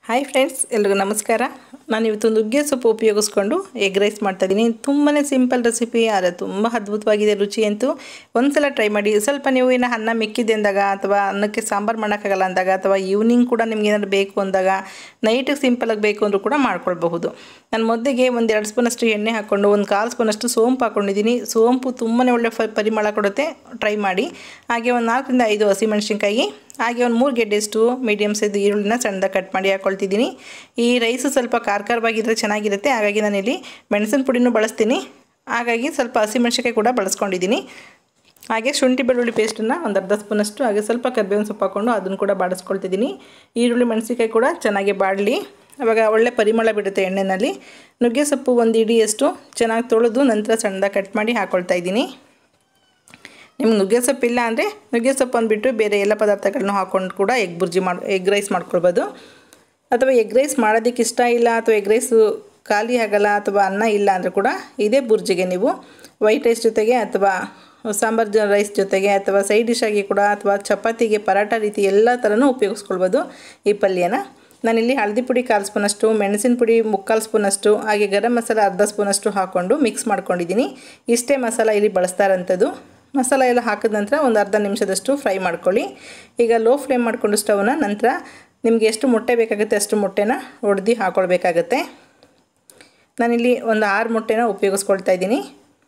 hi friends ಎಲ್ರಿಗೂ ನಮಸ್ಕಾರ ನಾನು ಇವತ್ತು ನುಗ್ಗೆ ಸೊಪ್ಪು ಉಪಯೋಗಿಸ್ಕೊಂಡು ಎಗ್ ರೈಸ್ ಮಾಡ್ತಾಯಿದ್ದೀನಿ ತುಂಬಾ ಸಿಂಪಲ್ ರೆಸಿಪಿ ಆದರೆ ತುಂಬ ಅದ್ಭುತವಾಗಿದೆ ರುಚಿ ಅಂತೂ ಒಂದ್ಸಲ ಟ್ರೈ ಮಾಡಿ ಸ್ವಲ್ಪ ನೀವು ಏನೋ ಅನ್ನ ಮಿಕ್ಕಿದೆ ಅಂದಾಗ ಅಥವಾ ಅನ್ನಕ್ಕೆ ಸಾಂಬಾರು ಮಾಡೋಕ್ಕಾಗಲ್ಲ ಅಂದಾಗ ಅಥವಾ ಈವ್ನಿಂಗ್ ಕೂಡ ನಿಮ್ಗೆ ಏನಾದ್ರು ಬೇಕು ಅಂದಾಗ ನೈಟಿಗೆ ಸಿಂಪಲಾಗಿ ಬೇಕು ಅಂದರೂ ಕೂಡ ಮಾಡ್ಕೊಳ್ಬಹುದು ನಾನು ಮೊದಲಿಗೆ ಒಂದು ಎರಡು ಸ್ಪೂನಷ್ಟು ಎಣ್ಣೆ ಹಾಕ್ಕೊಂಡು ಒಂದು ಕಾಲು ಸ್ಪೂನಷ್ಟು ಸೋಂಪು ಹಾಕ್ಕೊಂಡಿದ್ದೀನಿ ಸೋಂಪು ತುಂಬಾ ಒಳ್ಳೆ ಫ ಪರಿಮಳ ಕೊಡುತ್ತೆ ಟ್ರೈ ಮಾಡಿ ಹಾಗೆ ಒಂದು ನಾಲ್ಕರಿಂದ ಐದು ಹಸಿಮೆಣಸಿನ್ಕಾಯಿ ಹಾಗೆ ಒಂದು ಮೂರು ಗೆಡ್ಡೆಷ್ಟು ಮೀಡಿಯಮ್ ಸೈಜ್ ಈರುಳ್ಳಿನ ಸಣ್ಣದಾಗಿ ಕಟ್ ಮಾಡಿ ಹಾಕ್ಕೊಳ್ತಿದ್ದೀನಿ ಈ ರೈಸು ಸ್ವಲ್ಪ ಖಾರ ಖಾರವಾಗಿದ್ದರೆ ಚೆನ್ನಾಗಿರುತ್ತೆ ಹಾಗಾಗಿ ನಾನಿಲ್ಲಿ ಮೆಣಸಿನ ಪುಡಿನೂ ಬಳಸ್ತೀನಿ ಹಾಗಾಗಿ ಸ್ವಲ್ಪ ಹಸಿಮೆಣಸಿನ್ಕಾಯಿ ಕೂಡ ಬಳಸ್ಕೊಂಡಿದ್ದೀನಿ ಹಾಗೆ ಶುಂಠಿ ಬೆಳ್ಳುಳ್ಳಿ ಪೇಸ್ಟನ್ನು ಒಂದು ಅರ್ಧ ಸ್ಪೂನಷ್ಟು ಹಾಗೆ ಸ್ವಲ್ಪ ಕರ್ಬೇವಿನ ಸೊಪ್ಪು ಹಾಕ್ಕೊಂಡು ಅದನ್ನು ಕೂಡ ಬಾಡಿಸ್ಕೊಳ್ತಿದ್ದೀನಿ ಈರುಳ್ಳಿ ಮೆಣಸಿನ್ಕಾಯಿ ಕೂಡ ಚೆನ್ನಾಗಿ ಬಾಡಲಿ ಆವಾಗ ಒಳ್ಳೆ ಪರಿಮಳ ಬಿಡುತ್ತೆ ಎಣ್ಣೆಯಲ್ಲಿ ನುಗ್ಗೆ ಸೊಪ್ಪು ಒಂದು ಇಡಿಯಷ್ಟು ಚೆನ್ನಾಗಿ ತೊಳೆದು ನಂತರ ಸಣ್ಣದಾಗಿ ಕಟ್ ಮಾಡಿ ಹಾಕ್ಕೊಳ್ತಾ ಇದ್ದೀನಿ ನಿಮ್ಗೆ ನುಗ್ಗೆ ಸೊಪ್ಪು ಇಲ್ಲ ಅಂದರೆ ನುಗ್ಗೆ ಸೊಪ್ಪು ಅಂದ್ಬಿಟ್ಟು ಬೇರೆ ಎಲ್ಲ ಪದಾರ್ಥಗಳನ್ನ ಹಾಕ್ಕೊಂಡು ಕೂಡ ಎಗ್ ಬುರ್ಜಿ ಮಾಡಿ ಎಗ್ ರೈಸ್ ಮಾಡ್ಕೊಳ್ಬೋದು ಅಥವಾ ಎಗ್ ರೈಸ್ ಮಾಡೋದಕ್ಕೆ ಇಷ್ಟ ಇಲ್ಲ ಅಥವಾ ಎಗ್ ರೈಸು ಖಾಲಿ ಆಗಲ್ಲ ಅಥವಾ ಅನ್ನ ಇಲ್ಲ ಅಂದರೆ ಕೂಡ ಇದೇ ಬುರ್ಜಿಗೆ ನೀವು ವೈಟ್ ರೈಸ್ ಜೊತೆಗೆ ಅಥವಾ ಸಾಂಬಾರು ಜ ರೈಸ್ ಜೊತೆಗೆ ಅಥವಾ ಸೈಡ್ ಡಿಶ್ ಆಗಿ ಕೂಡ ಅಥವಾ ಚಪಾತಿಗೆ ಪರಾಟ ರೀತಿ ಎಲ್ಲ ಥರನೂ ಉಪಯೋಗಿಸ್ಕೊಳ್ಬೋದು ಈ ಪಲ್ಯನ ನಾನಿಲ್ಲಿ ಹಳದಿ ಪುಡಿ ಕಾಲು ಸ್ಪೂನಷ್ಟು ಮೆಣಸಿನ ಪುಡಿ ಮುಕ್ಕಾಲು ಸ್ಪೂನಷ್ಟು ಹಾಗೆ ಗರಂ ಮಸಾಲ ಅರ್ಧ ಸ್ಪೂನಷ್ಟು ಹಾಕ್ಕೊಂಡು ಮಿಕ್ಸ್ ಮಾಡ್ಕೊಂಡಿದ್ದೀನಿ ಇಷ್ಟೇ ಮಸಾಲ ಇಲ್ಲಿ ಬಳಸ್ತಾ ಇರೋಂಥದ್ದು ಮಸಾಲ ಎಲ್ಲ ಹಾಕಿದ ನಂತರ ಒಂದು ಅರ್ಧ ನಿಮಿಷದಷ್ಟು ಫ್ರೈ ಮಾಡ್ಕೊಳ್ಳಿ ಈಗ ಲೋ ಫ್ಲೇಮ್ ಮಾಡಿಕೊಂಡು ಸ್ಟವ್ನ ನಂತರ ನಿಮಗೆ ಎಷ್ಟು ಮೊಟ್ಟೆ ಬೇಕಾಗುತ್ತೆ ಅಷ್ಟು ಮೊಟ್ಟೆನ ಹೊಡೆದು ಹಾಕ್ಕೊಳ್ಬೇಕಾಗತ್ತೆ ನಾನಿಲ್ಲಿ ಒಂದು ಆರು ಮೊಟ್ಟೆನ ಉಪಯೋಗಿಸ್ಕೊಳ್ತಾ ಇದ್ದೀನಿ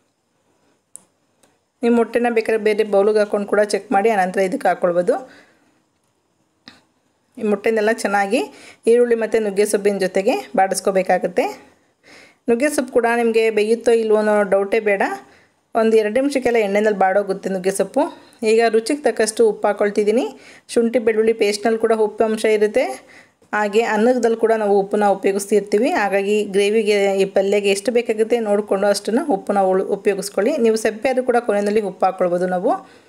ನೀವು ಮೊಟ್ಟೆನ ಬೇಕಾದ್ರೆ ಬೇರೆ ಬೌಲಿಗೆ ಹಾಕ್ಕೊಂಡು ಕೂಡ ಚೆಕ್ ಮಾಡಿ ಆನಂತರ ಇದಕ್ಕೆ ಹಾಕ್ಕೊಳ್ಬೋದು ಈ ಮೊಟ್ಟೆನೆಲ್ಲ ಚೆನ್ನಾಗಿ ಈರುಳ್ಳಿ ಮತ್ತು ನುಗ್ಗೆ ಸೊಪ್ಪಿನ ಜೊತೆಗೆ ಬಾಡಿಸ್ಕೋಬೇಕಾಗತ್ತೆ ನುಗ್ಗೆ ಸೊಪ್ಪು ಕೂಡ ನಿಮಗೆ ಬೇಯುತ್ತೋ ಇಲ್ವೋ ಅನ್ನೋ ಡೌಟೇ ಬೇಡ ಒಂದು ಎರಡು ನಿಮಿಷಕ್ಕೆಲ್ಲ ಎಣ್ಣೆನಲ್ಲಿ ಬಾಡೋಗುತ್ತೆ ನುಗ್ಗೆ ಸೊಪ್ಪು ಈಗ ರುಚಿಗೆ ತಕ್ಕಷ್ಟು ಉಪ್ಪು ಹಾಕ್ಕೊಳ್ತಿದ್ದೀನಿ ಶುಂಠಿ ಬೆಳ್ಳುಳ್ಳಿ ಪೇಸ್ಟ್ನಲ್ಲಿ ಕೂಡ ಉಪ್ಪು ಅಂಶ ಇರುತ್ತೆ ಹಾಗೆ ಅನ್ನದಲ್ಲಿ ಕೂಡ ನಾವು ಉಪ್ಪನ್ನ ಉಪಯೋಗಿಸ್ತಿರ್ತೀವಿ ಹಾಗಾಗಿ ಗ್ರೇವಿಗೆ ಈ ಪಲ್ಯಗೆ ಎಷ್ಟು ಬೇಕಾಗುತ್ತೆ ನೋಡಿಕೊಂಡು ಅಷ್ಟನ್ನು ಉಪ್ಪನ್ನ ಉಳು ಉಪಯೋಗಿಸ್ಕೊಳ್ಳಿ ನೀವು ಸಪ್ಪೆಯಾದರೂ ಕೂಡ ಕೊನೆಯಲ್ಲಿ ಉಪ್ಪು ಹಾಕ್ಕೊಳ್ಬೋದು ನಾವು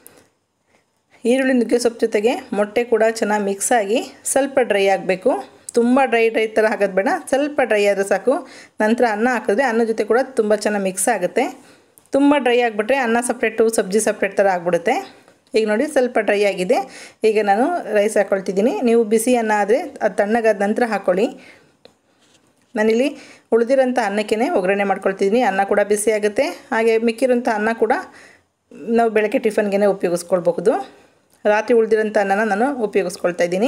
ಈರುಳ್ಳಿ ನುಗ್ಗೆ ಸೊಪ್ಪು ಜೊತೆಗೆ ಮೊಟ್ಟೆ ಕೂಡ ಚೆನ್ನಾಗಿ ಮಿಕ್ಸ್ ಆಗಿ ಸ್ವಲ್ಪ ಡ್ರೈ ಆಗಬೇಕು ತುಂಬ ಡ್ರೈ ಡ್ರೈ ಥರ ಹಾಕೋದು ಬೇಡ ಸ್ವಲ್ಪ ಡ್ರೈ ಆದರೆ ಸಾಕು ನಂತರ ಅನ್ನ ಹಾಕಿದ್ರೆ ಅನ್ನ ಜೊತೆ ಕೂಡ ತುಂಬ ಚೆನ್ನಾಗಿ ಮಿಕ್ಸ್ ಆಗುತ್ತೆ ತುಂಬ ಡ್ರೈ ಆಗಿಬಿಟ್ರೆ ಅನ್ನ ಸಪ್ರೇಟು ಸಬ್ಜಿ ಸಪ್ರೇಟ್ ಥರ ಆಗಿಬಿಡುತ್ತೆ ಈಗ ನೋಡಿ ಸ್ವಲ್ಪ ಡ್ರೈ ಆಗಿದೆ ಈಗ ನಾನು ರೈಸ್ ಹಾಕ್ಕೊಳ್ತಿದ್ದೀನಿ ನೀವು ಬಿಸಿ ಅನ್ನ ಆದರೆ ಅದು ತಣ್ಣಗಾದ ನಂತರ ಹಾಕ್ಕೊಳ್ಳಿ ನಾನಿಲ್ಲಿ ಉಳಿದಿರೋಂಥ ಅನ್ನಕ್ಕೇ ಒಗ್ಗರಣೆ ಮಾಡ್ಕೊಳ್ತಿದ್ದೀನಿ ಅನ್ನ ಕೂಡ ಬಿಸಿ ಆಗುತ್ತೆ ಹಾಗೆ ಮಿಕ್ಕಿರೋಂಥ ಅನ್ನ ಕೂಡ ನಾವು ಬೆಳಗ್ಗೆ ಟಿಫನ್ಗೆ ಉಪಯೋಗಿಸ್ಕೊಳ್ಬಹುದು ರಾತ್ರಿ ಉಳಿದಿರೋಂಥ ಅನ್ನನ ನಾನು ಉಪಯೋಗಿಸ್ಕೊಳ್ತಾ ಇದ್ದೀನಿ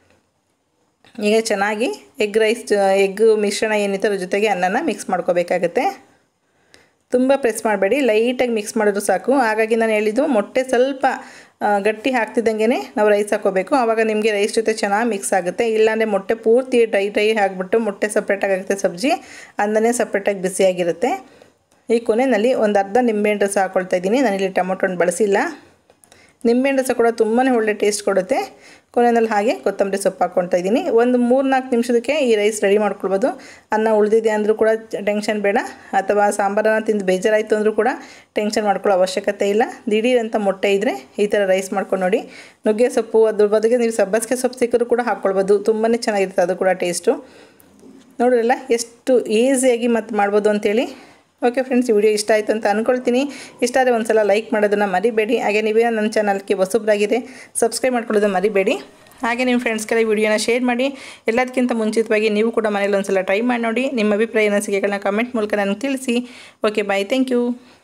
ಈಗ ಚೆನ್ನಾಗಿ ಎಗ್ ರೈಸ್ ಎಗ್ ಮಿಶ್ರಣ ಏನಿತ್ತು ಅದ್ರ ಜೊತೆಗೆ ಅನ್ನನ ಮಿಕ್ಸ್ ಮಾಡ್ಕೋಬೇಕಾಗತ್ತೆ ತುಂಬ ಪ್ರೆಸ್ ಮಾಡಬೇಡಿ ಲೈಟಾಗಿ ಮಿಕ್ಸ್ ಮಾಡಿದ್ರು ಸಾಕು ಹಾಗಾಗಿ ನಾನು ಹೇಳಿದ್ದು ಮೊಟ್ಟೆ ಸ್ವಲ್ಪ ಗಟ್ಟಿ ಹಾಕ್ತಿದ್ದಂಗೆ ನಾವು ರೈಸ್ ಹಾಕೋಬೇಕು ಆವಾಗ ನಿಮಗೆ ರೈಸ್ ಜೊತೆ ಚೆನ್ನಾಗಿ ಮಿಕ್ಸ್ ಆಗುತ್ತೆ ಇಲ್ಲಾಂದರೆ ಮೊಟ್ಟೆ ಪೂರ್ತಿ ಡ್ರೈ ಡ್ರೈ ಆಗಿಬಿಟ್ಟು ಮೊಟ್ಟೆ ಸಪ್ರೇಟಾಗಿ ಆಗುತ್ತೆ ಸಬ್ಜಿ ಅನ್ನನೇ ಸಪ್ರೇಟಾಗಿ ಬಿಸಿಯಾಗಿರುತ್ತೆ ಈ ಕೊನೆಯಲ್ಲಿ ಒಂದು ಅರ್ಧ ನಿಂಬೆಹಣ್ಣು ರಸ ಹಾಕ್ಕೊಳ್ತಾ ಇದ್ದೀನಿ ನಾನಿಲ್ಲಿ ಟೊಮೊಟೊ ಹಣ್ಣು ಬಳಸಿಲ್ಲ ನಿಂಬೆಹಣ್ಣು ರಸ ಕೂಡ ತುಂಬಾ ಒಳ್ಳೆ ಟೇಸ್ಟ್ ಕೊಡುತ್ತೆ ಕೊನೆಯಲ್ಲಿ ಹಾಗೆ ಕೊತ್ತಂಬರಿ ಸೊಪ್ಪು ಹಾಕ್ಕೊಳ್ತಾ ಇದ್ದೀನಿ ಒಂದು ಮೂರು ನಾಲ್ಕು ನಿಮಿಷದಕ್ಕೆ ಈ ರೈಸ್ ರೆಡಿ ಮಾಡ್ಕೊಳ್ಬೋದು ಅನ್ನ ಉಳಿದಿದೆ ಅಂದರೂ ಕೂಡ ಟೆನ್ಷನ್ ಬೇಡ ಅಥವಾ ಸಾಂಬಾರನ್ನ ತಿಂದು ಬೇಜಾರಾಯಿತು ಅಂದರೂ ಕೂಡ ಟೆನ್ಷನ್ ಮಾಡ್ಕೊಳ್ಳೋ ಅವಶ್ಯಕತೆ ಇಲ್ಲ ದಿಢೀರಂಥ ಮೊಟ್ಟೆ ಇದ್ದರೆ ಈ ಥರ ರೈಸ್ ಮಾಡ್ಕೊಂಡು ನೋಡಿ ನುಗ್ಗೆ ಸೊಪ್ಪು ಅದ್ರ ಬದಲಿಗೆ ನೀವು ಸಬ್ಬಸಿಗೆ ಸೊಪ್ಪು ಸಿಕ್ಕರೂ ಕೂಡ ಹಾಕ್ಕೊಳ್ಬೋದು ತುಂಬಾ ಚೆನ್ನಾಗಿರುತ್ತೆ ಅದು ಕೂಡ ಟೇಸ್ಟು ನೋಡಿರಲ್ಲ ಎಷ್ಟು ಈಸಿಯಾಗಿ ಮತ್ತು ಮಾಡ್ಬೋದು ಅಂತೇಳಿ ಓಕೆ ಫ್ರೆಂಡ್ಸ್ ಈ ವಿಡಿಯೋ ಇಷ್ಟ ಆಯಿತು ಅಂತ ಅಂದ್ಕೊಳ್ತೀನಿ ಇಷ್ಟ ಆದರೆ ಒಂದು ಸಲ ಲೈಕ್ ಮಾಡೋದನ್ನು ಮರಿಬೇಡಿ ಹಾಗೆ ನೀವೇ ನನ್ನ ಚಾನಲ್ಗೆ ಹೊಸಬ್ರಾಗಿದೆ ಸಬ್ಸ್ಕ್ರೈಬ್ ಮಾಡ್ಕೊಳ್ಳೋದು ಮರಿಬೇಡಿ ಹಾಗೆ ನಿಮ್ಮ ಫ್ರೆಂಡ್ಸ್ಗೆಲ್ಲ ಈ ವಿಡಿಯೋನ ಶೇರ್ ಮಾಡಿ ಎಲ್ಲದಕ್ಕಿಂತ ಮುಂಚಿತವಾಗಿ ನೀವು ಕೂಡ ಮನೇಲಿ ಒಂದು ಸಲ ಟ್ರೈ ಮಾಡಿ ನೋಡಿ ನಿಮ್ಮ ಅಭಿಪ್ರಾಯ ಅನಿಸಿಕೆಗಳನ್ನ ಕಮೆಂಟ್ ಮೂಲಕ ನನಗೆ ತಿಳಿಸಿ ಓಕೆ ಬಾಯ್ ಥ್ಯಾಂಕ್ ಯು